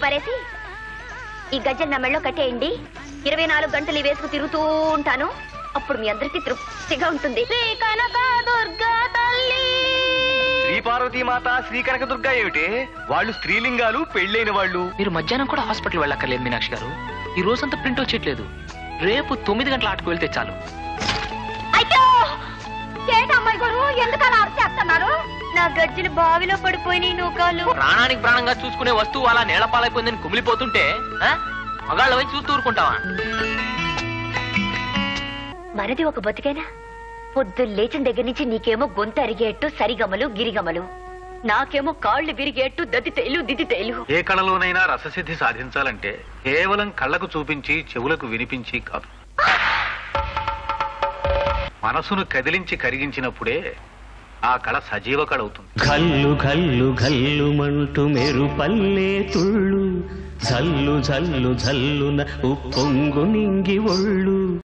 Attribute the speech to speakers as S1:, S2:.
S1: పారేసి ఈ గజ్జలు నా మెళ్ళో కట్టేయండి ఇరవై నాలుగు గంటలు ఈ వేసుకు తిరుగుతూ ఉంటాను అప్పుడు మీ అందరికీ తృప్తిగా ఉంటుంది శ్రీ కనక దుర్గా తల్లి
S2: శ్రీ పార్వతీ మాత శ్రీ కనకదుర్గ ఏమిటి వాళ్ళు స్త్రీలింగాలు పెళ్ళైన వాళ్ళు
S3: మీరు మధ్యాహ్నం కూడా హాస్పిటల్ వెళ్ళక్కర్లేదు మీనాక్షి గారు ఈ రోజంతా ప్రింట్ వచ్చేట్లేదు రేపు తొమ్మిది గంటల ఆటకు వెళ్తే చాలు
S1: అయ్యో ఏంటి అమ్మాయి గారు ఎందుకు అలా అరిచేస్తున్నారు నా గజ్జలు బావిలో పడిపోయినాయి నూకాలు
S3: ప్రాణానికి ప్రాణంగా చూసుకునే వస్తువు అలా నేల పాలైపోయిందని కుమిలిపోతుంటే ఆ? మగాళ్ళ వైపు చూస్తూ ఊరుకుంటావా
S1: మనది ఒక బతికేనా పొద్దు లేచిన దగ్గర నుంచి నీకేమో గొంతు అరిగేట్టు సరిగమలు గిరిగమలు నాకేమో కాళ్ళు విరిగేట్టు దది తేలు దిది తేలు
S4: ఏ కళలోనైనా రససిద్ధి సాధించాలంటే కేవలం కళ్ళకు చూపించి చెవులకు వినిపించి కాదు మనసును కదిలించి కరిగించినప్పుడే ఆ కళ సజీవ కళ అవుతుంది
S5: ఘల్లు ఘల్లు ఘల్లుమంటూ మెరుపల్లే తుళ్ళు జల్లు జల్లు జల్లున ఉప్పొంగు నింగి ఒళ్ళు